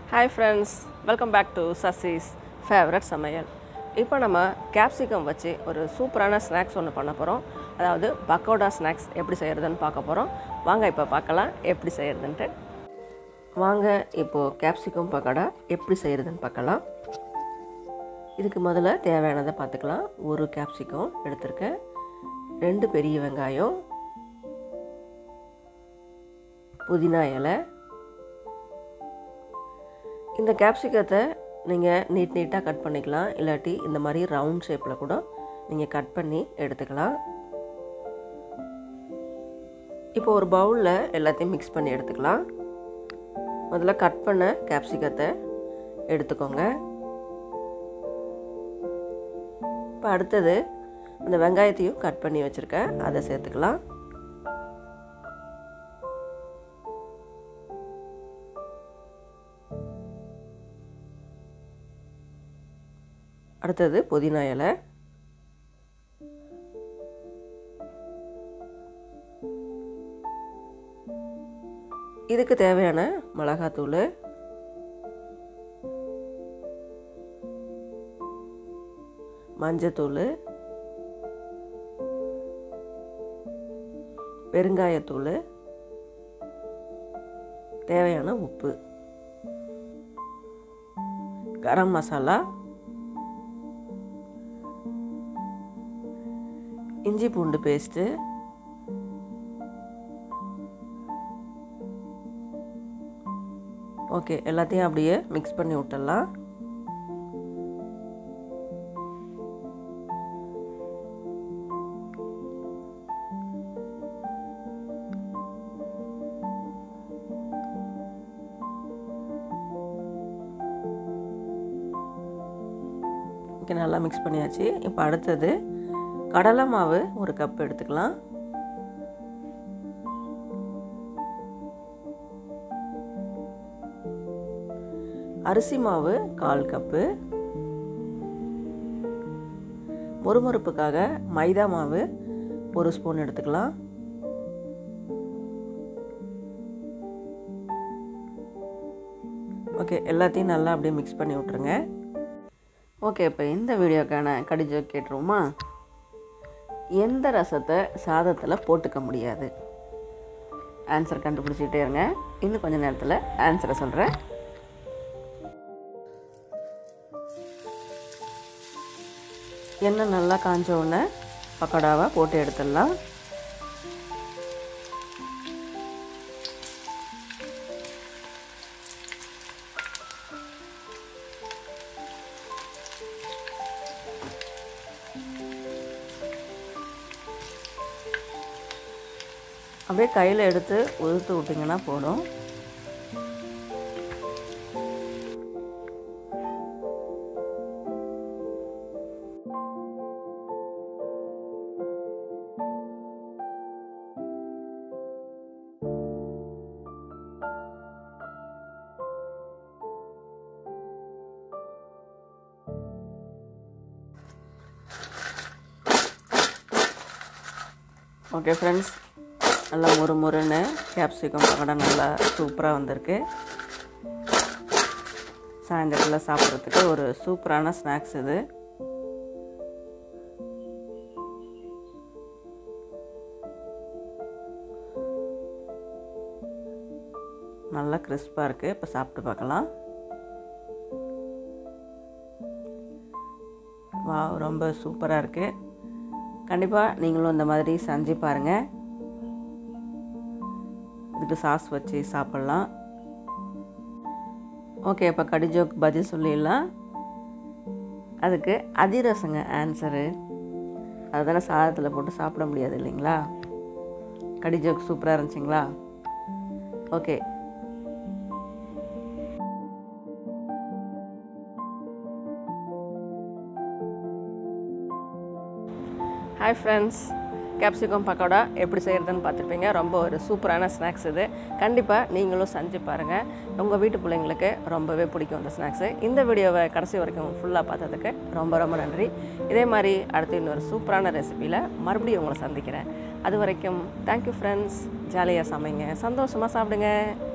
hi friends welcome back to சசிஸ் favourite சமையல் இப்போ நம்ம கேப்சிகம் வச்சு ஒரு சூப்பரான ஸ்நாக்ஸ் ஒன்று பண்ண போகிறோம் அதாவது பக்கோடா ஸ்நாக்ஸ் எப்படி செய்கிறதுன்னு பார்க்க போகிறோம் வாங்க இப்போ பார்க்கலாம் எப்படி செய்கிறதுன்ட்டு வாங்க இப்போது கேப்சிகம் பக்கோடா எப்படி செய்கிறதுன்னு பார்க்கலாம் இதுக்கு முதல்ல தேவையானதை பார்த்துக்கலாம் ஒரு கேப்சிகம் எடுத்திருக்கேன் ரெண்டு பெரிய வெங்காயம் புதினா இலை இந்த கேப்சிகத்தை நீங்கள் நீட் நீட்டாக கட் பண்ணிக்கலாம் இல்லாட்டி இந்த மாதிரி ரவுண்ட் ஷேப்பில் கூட நீங்கள் கட் பண்ணி எடுத்துக்கலாம் இப்போ ஒரு பவுலில் எல்லாத்தையும் மிக்ஸ் பண்ணி எடுத்துக்கலாம் முதல்ல கட் பண்ண கேப்சிகத்தை எடுத்துக்கோங்க இப்போ அடுத்தது அந்த வெங்காயத்தையும் கட் பண்ணி வச்சுருக்கேன் அதை சேர்த்துக்கலாம் அடுத்தது புதினா இலை இதுக்கு தேவையான மிளகாத்தூள் மஞ்சத்தூள் பெருங்காயத்தூள் தேவையான உப்பு கரம் மசாலா இஞ்சி பூண்டு பேஸ்ட்டு ஓகே எல்லாத்தையும் அப்படியே மிக்ஸ் பண்ணி விட்டுடலாம் ஓகே நல்லா மிக்ஸ் பண்ணியாச்சு இப்போ அடுத்தது கடலை மாவு ஒரு கப் எடுத்துக்கலாம் அரிசி மாவு கால் கப்பு முறுமுறுப்புக்காக மைதா மாவு ஒரு ஸ்பூன் எடுத்துக்கலாம் ஓகே எல்லாத்தையும் நல்லா அப்படியே மிக்ஸ் பண்ணி விட்ருங்க ஓகே இப்போ இந்த வீடியோக்கான கடிஜோ கேட்டுருவோமா எந்த ரசத்தை சாதத்தில் போட்டுக்க முடியாது ஆன்சர் கண்டுபிடிச்சிக்கிட்டே இருங்க இன்னும் கொஞ்சம் நேரத்தில் ஆன்சரை சொல்கிறேன் எண்ணெய் நல்லா காஞ்ச உடனே பக்கோடாவை போட்டு எடுத்துடலாம் அப்படியே கையில் எடுத்து உதுத்து விட்டிங்கன்னா போதும் ஓகே ஃப்ரெண்ட்ஸ் நல்லா முறு முறுன்னு கேப்சிகம் பக்கோடா நல்லா சூப்பராக வந்திருக்கு சாயந்தரத்தில் சாப்பிட்றதுக்கு ஒரு சூப்பரான ஸ்நாக்ஸ் இது நல்லா கிறிஸ்பாக இருக்குது இப்போ சாப்பிட்டு பார்க்கலாம் வா ரொம்ப சூப்பராக இருக்குது கண்டிப்பாக நீங்களும் இந்த மாதிரி செஞ்சு பாருங்கள் இதுக்கு சாஸ் வச்சு சாப்பிட்லாம் ஓகே இப்போ கடிஜோக்கு பதில் சொல்லிடலாம் அதுக்கு அதிரசங்க ஆன்சரு அதுதானே சாதத்தில் போட்டு சாப்பிட முடியாது இல்லைங்களா கடிஜோக் சூப்பராக இருந்துச்சிங்களா okay hi friends capsicum pakoda எப்படி செய்கிறதுன்னு பார்த்துருப்பீங்க ரொம்ப ஒரு சூப்பரான ஸ்நாக்ஸ் இது கண்டிப்பாக நீங்களும் செஞ்சு பாருங்கள் உங்கள் வீட்டு பிள்ளைங்களுக்கு ரொம்பவே பிடிக்கும் இந்த ஸ்நாக்ஸு இந்த வீடியோவை கடைசி வரைக்கும் ஃபுல்லாக பார்த்ததுக்கு ரொம்ப ரொம்ப நன்றி இதே மாதிரி அடுத்து இன்னொரு சூப்பரான ரெசிபியில் மறுபடியும் உங்களை சந்திக்கிறேன் அது வரைக்கும் தேங்க்யூ ஃப்ரெண்ட்ஸ் ஜாலியாக சமைங்க சந்தோஷமாக சாப்பிடுங்க